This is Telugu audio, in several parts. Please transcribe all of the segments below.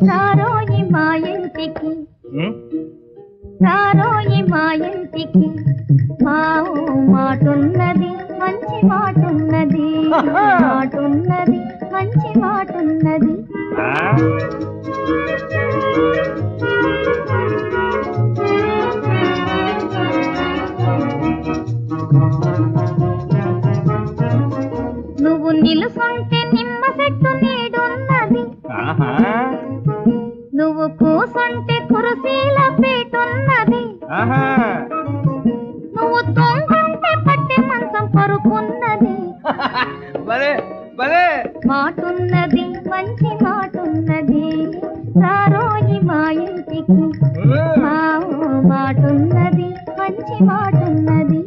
రారోయి మా ఇంటికి ఉం? రారోయి మా ఇంటికి మా ఊ మాటున్నది మంచి మాటున్నది మాటున్నది మంచి మాటున్నది ఆ? నువ్వు నిలుసుంటే నిమ్మ చెట్టు నీడున్నది ఆహా. నువ్వు కూసుంటే కురసీల పీటున్నది ఆహా. నువ్వు తొంగుంటే పట్టె మంచం పరుపున్నది భలే భలే మాటున్నది మంచి మాటున్నది రారోయి మా ఇంటికి ఉం. మా ఊ మాటున్నది మంచి మాటున్నది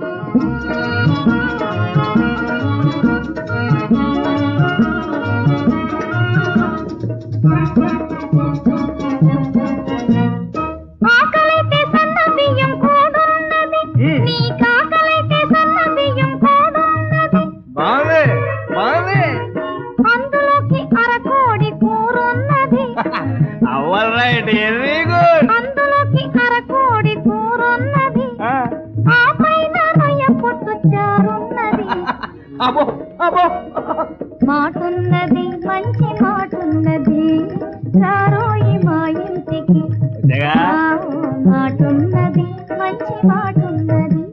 ఆకలైతే సన్న బియ్యం కూడున్నది ఉం. నీ కాకలైతే సన్న బియ్యం కూడున్నది బాగుంది బాగుంది అందులోకి అరకోడి కూరున్నది అవల్ రైట్ వెరీ గుడ్ అందులోకి అరకోడి కూరున్నది ఆ పైన నొయ్య పొట్టు చారున్నది అబ్బో అబ్బో మాటున్నది మంచి మాటున్నది రారోయి మా ఇంటికి వచ్చాగా ఆ మాటున్నది మంచి మాటున్నది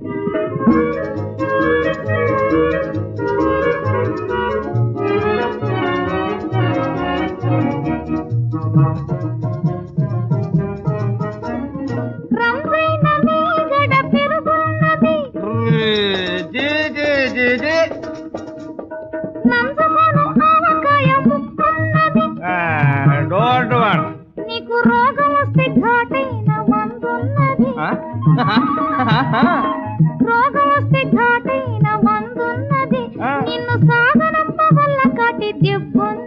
రంపైన మీగడ పెరుగున్నది జీ జీ జీ జీ నంజుకొను ఆవకాయ ముక్కున్నది డోంట్ వన్ నీకు రోగం వస్తే ఘాటైన మందున్నది రోగం వస్తే ఘాటైన మందున్నది ఆ. నిన్ను సాగనంప వల్ల కాటి దెబ్బున్నది